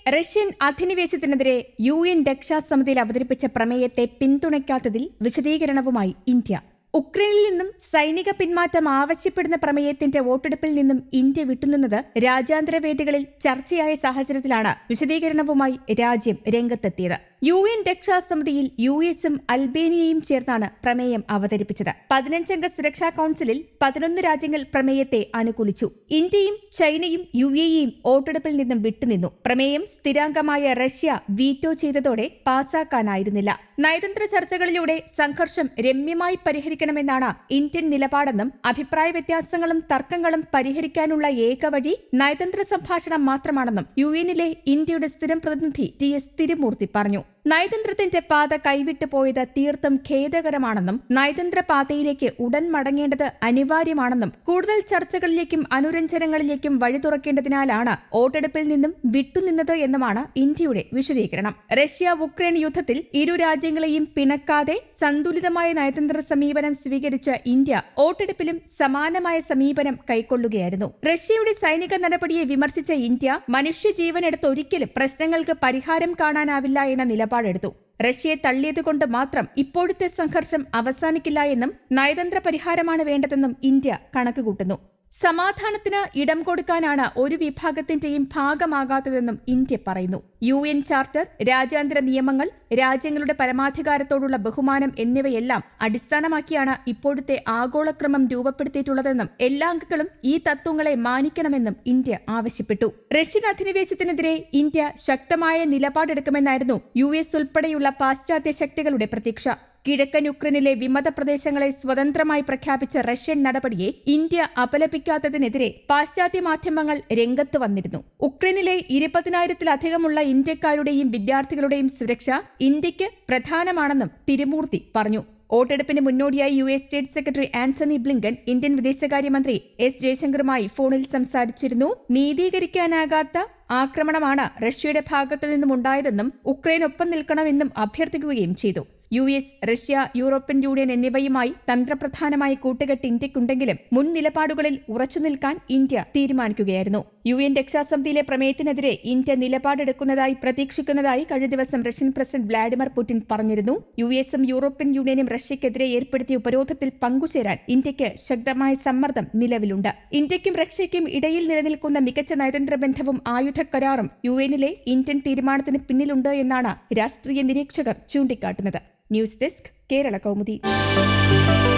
Russian അധിനിവേശത്തിനെതിരെ U N രക്ഷാസമിതിയിൽ അവതരിപ്പിച്ച പ്രമേയത്തെ പിന്തുണയ്ക്കാത്തതിൽ വിശദീകരണവുമായി ഇന്ത്യ ഉക്രൈനിൽ നിന്നും സൈനിക പിന്മാറ്റം ആവശ്യപ്പെടുന്ന പ്രമേയത്തിന്റെ വോട്ടെടുപ്പിൽ നിന്നും ഇന്ത്യ വിട്ടുനിന്നത് രാജ്യാന്തര വേദികളിൽ ചർച്ചയായ സാഹചര്യത്തിലാണ് വിശദീകരണവുമായി രാജ്യം രംഗത്തെത്തിയത് യു എൻ രക്ഷാസമിതിയിൽ യു എസും അൽബേനിയയും ചേർന്നാണ് പ്രമേയം അവതരിപ്പിച്ചത് പതിനഞ്ചംഗ സുരക്ഷാ കൌൺസിലിൽ പതിനൊന്ന് രാജ്യങ്ങൾ പ്രമേയത്തെ അനുകൂലിച്ചു ഇന്ത്യയും ചൈനയും യു എയും വോട്ടെടുപ്പിൽ നിന്നും വിട്ടുനിന്നു പ്രമേയം സ്ഥിരാംഗമായ റഷ്യ വീറ്റോ ചെയ്തതോടെ പാസാക്കാനായിരുന്നില്ല നയതന്ത്ര ചർച്ചകളിലൂടെ സംഘർഷം രമ്യമായി പരിഹരിക്കണമെന്നാണ് ഇന്ത്യൻ നിലപാടെന്നും അഭിപ്രായ വ്യത്യാസങ്ങളും തർക്കങ്ങളും പരിഹരിക്കാനുള്ള ഏക വഴി നയതന്ത്ര സംഭാഷണം മാത്രമാണെന്നും യു എന്നിലെ ഇന്ത്യയുടെ സ്ഥിരം പ്രതിനിധി ടി എസ് തിരുമൂർത്തി പറഞ്ഞു നയതന്ത്രത്തിന്റെ പാത കൈവിട്ടു പോയത് തീർത്തും ഖേദകരമാണെന്നും നയതന്ത്ര പാതയിലേക്ക് ഉടൻ മടങ്ങേണ്ടത് അനിവാര്യമാണെന്നും കൂടുതൽ ചർച്ചകളിലേക്കും അനുരഞ്ജനങ്ങളിലേക്കും വഴി തുറക്കേണ്ടതിനാലാണ് വോട്ടെടുപ്പിൽ നിന്നും വിട്ടുനിന്നത് എന്നുമാണ് ഇന്ത്യയുടെ വിശദീകരണം റഷ്യ ഉക്രൈൻ യുദ്ധത്തിൽ ഇരു രാജ്യങ്ങളെയും പിണക്കാതെ സന്തുലിതമായ നയതന്ത്ര സമീപനം സ്വീകരിച്ച ഇന്ത്യ വോട്ടെടുപ്പിലും സമാനമായ സമീപനം കൈക്കൊള്ളുകയായിരുന്നു റഷ്യയുടെ സൈനിക നടപടിയെ വിമർശിച്ച ഇന്ത്യ മനുഷ്യജീവനെടുത്ത് ഒരിക്കലും പ്രശ്നങ്ങൾക്ക് പരിഹാരം കാണാനാവില്ല എന്ന നിലപാടെടുത്തു റഷ്യയെ തള്ളിയതുകൊണ്ട് മാത്രം ഇപ്പോഴത്തെ സംഘർഷം അവസാനിക്കില്ല എന്നും നയതന്ത്ര പരിഹാരമാണ് വേണ്ടതെന്നും ഇന്ത്യ കണക്കുകൂട്ടുന്നു സമാധാനത്തിന് ഇടം കൊടുക്കാനാണ് ഒരു വിഭാഗത്തിന്റെയും ഭാഗമാകാത്തതെന്നും ഇന്ത്യ പറയുന്നു യു എൻ ചാർട്ടർ രാജ്യാന്തര നിയമങ്ങൾ രാജ്യങ്ങളുടെ പരമാധികാരത്തോടുള്ള ബഹുമാനം എന്നിവയെല്ലാം അടിസ്ഥാനമാക്കിയാണ് ഇപ്പോഴത്തെ ആഗോളക്രമം രൂപപ്പെടുത്തിയിട്ടുള്ളതെന്നും എല്ലാ അംഗങ്ങളും ഈ തത്വങ്ങളെ മാനിക്കണമെന്നും ഇന്ത്യ ആവശ്യപ്പെട്ടു റഷ്യൻ അധിനിവേശത്തിനെതിരെ ഇന്ത്യ ശക്തമായ നിലപാടെടുക്കുമെന്നായിരുന്നു യു എസ് ഉൾപ്പെടെയുള്ള പാശ്ചാത്യ ശക്തികളുടെ പ്രതീക്ഷ കിഴക്കൻ യുക്രൈനിലെ വിമത പ്രദേശങ്ങളെ സ്വതന്ത്രമായി പ്രഖ്യാപിച്ച റഷ്യൻ നടപടിയെ ഇന്ത്യ അപലപിക്കാത്തതിനെതിരെ പാശ്ചാത്യ മാധ്യമങ്ങൾ രംഗത്ത് വന്നിരുന്നു ഉക്രൈനിലെ ഇരുപതിനായിരത്തിലധികമുള്ള ഇന്ത്യക്കാരുടെയും വിദ്യാർത്ഥികളുടെയും സുരക്ഷ ഇന്ത്യക്ക് പ്രധാനമാണെന്നും തിരുമൂർത്തി പറഞ്ഞു വോട്ടെടുപ്പിന് മുന്നോടിയായി U S state secretary Antony Blinken Indian വിദേശകാര്യമന്ത്രി എസ് ജയശങ്കറുമായി ഫോണിൽ സംസാരിച്ചിരുന്നു നീതീകരിക്കാനാകാത്ത ആക്രമണമാണ് റഷ്യയുടെ ഭാഗത്തു നിന്നും ഉണ്ടായതെന്നും ഉക്രൈൻ ഒപ്പം നിൽക്കണമെന്നും അഭ്യർത്ഥിക്കുകയും ചെയ്തു U S Russia European Union എന്നിവയുമായി തന്ത്രപ്രധാനമായ കൂട്ടുകെട്ട് ഇന്ത്യക്കുണ്ടെങ്കിലും മുൻ നിലപാടുകളിൽ ഉറച്ചുനിൽക്കാൻ ഇന്ത്യ തീരുമാനിക്കുകയായിരുന്നു യു എൻ രക്ഷാസമിതിയിലെ പ്രമേയത്തിനെതിരെ ഇന്ത്യ നിലപാടെടുക്കുന്നതായി പ്രതീക്ഷിക്കുന്നതായി കഴിഞ്ഞ ദിവസം റഷ്യൻ പ്രസിഡന്റ് വ്ളാഡിമിർ പുടിൻ പറഞ്ഞിരുന്നു യു എസും യൂറോപ്യൻ യൂണിയനും റഷ്യക്കെതിരെ ഏർപ്പെടുത്തിയ ഉപരോധത്തിൽ പങ്കുചേരാൻ ഇന്ത്യക്ക് ശക്തമായ സമ്മർദ്ദം നിലവിലുണ്ട് ഇന്ത്യക്കും റഷ്യയ്ക്കും ഇടയിൽ നിലനിൽക്കുന്ന മികച്ച നയതന്ത്ര ബന്ധവും ആയുധ കരാറും യു എന്നിലെ ഇന്ത്യൻ തീരുമാനത്തിന് പിന്നിലുണ്ട് എന്നാണ് രാഷ്ട്രീയ നിരീക്ഷകർ ചൂണ്ടിക്കാട്ടുന്നത് ന്യൂസ് ഡെസ്ക് കേരള കൗമുദി